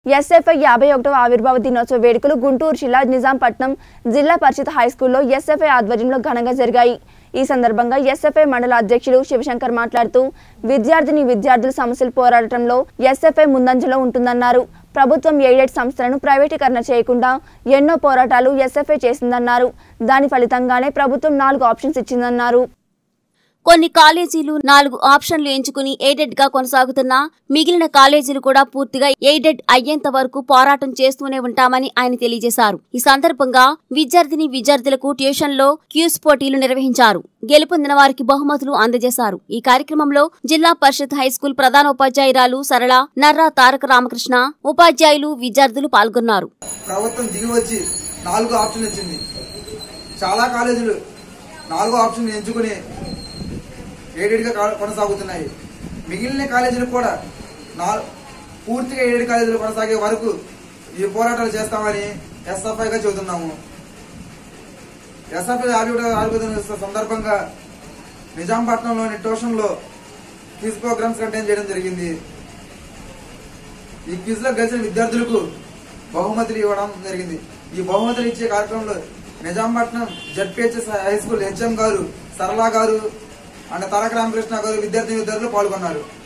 SFI యాభై ఒకటవ ఆవిర్భావ దినోత్సవ వేడుకలు గుంటూరు జిల్లా నిజాంపట్నం జిల్లా పరిషత్ హైస్కూల్లో ఎస్ఎఫ్ఐ ఆధ్వర్యంలో ఘనంగా జరిగాయి ఈ సందర్భంగా ఎస్ఎఫ్ఐ మండల అధ్యక్షులు శివశంకర్ మాట్లాడుతూ విద్యార్థిని విద్యార్థుల సమస్యలు పోరాడటంలో ఎస్ఎఫ్ఐ ముందంజలో ఉంటుందన్నారు ప్రభుత్వం ఎయిడెడ్ సంస్థలను ప్రైవేటీకరణ చేయకుండా ఎన్నో పోరాటాలు ఎస్ఎఫ్ఐ చేసిందన్నారు దాని ఫలితంగానే ప్రభుత్వం నాలుగు ఆప్షన్స్ ఇచ్చిందన్నారు కొన్ని కాలేజీలు నాలుగు ఆప్షన్లు ఎంచుకుని ఎయిడెడ్ గా కొనసాగుతున్నా మిగిలిన కాలేజీలు కూడా పూర్తిగా ఎయిడెడ్ అయ్యేంత వరకు పోరాటం చేస్తూనే ఉంటామని ఆయన తెలియజేశారు ఈ సందర్భంగా విద్యార్థిని విద్యార్థులకు ట్యూషన్లో క్యూస్ పోటీలు నిర్వహించారు గెలుపొందిన వారికి బహుమతులు అందజేశారు ఈ కార్యక్రమంలో జిల్లా పరిషత్ హైస్కూల్ ప్రధానోపాధ్యాయురాలు సరళ నర్రా తారక రామకృష్ణ ఉపాధ్యాయులు విద్యార్థులు పాల్గొన్నారు ప్రభుత్వం దిగి వచ్చి నాలుగు ఆప్షన్ ఇచ్చింది చాలా కాలేజీలు నాలుగో ఆప్షన్ ఎంచుకుని ఎయిడెడ్ గా కా- కొనసాగుతున్నాయి మిగిలిన కాలేజీలు కూడా నా పూర్తిగా ఎయిడెడ్ కాలేజీలు కొనసాగే వరకు ఈ పోరాటాలు చేస్తామని ఎస్ఎఫ్ఐ గా చెబుతున్నాము ఎస్ఎఫ్ఐ ఆవిర్భావ సందర్భంగా నిజాంపట్నంలోని ట్యూషన్లో క్విజ్ ప్రోగ్రామ్స్ కంటైన్ చేయడం జరిగింది ఈ క్విజ్ లో గెలిచిన విద్యార్థులకు బహుమతులు ఇవ్వడం జరిగింది ఈ బహుమతులు ఇచ్చే కార్యక్రమంలో Nizampatnam Z P H S high school H M garu Sarala గారు అండ్ తారక రామకృష్ణ గారు విద్యార్థి విద్యార్థులు పాల్గొన్నారు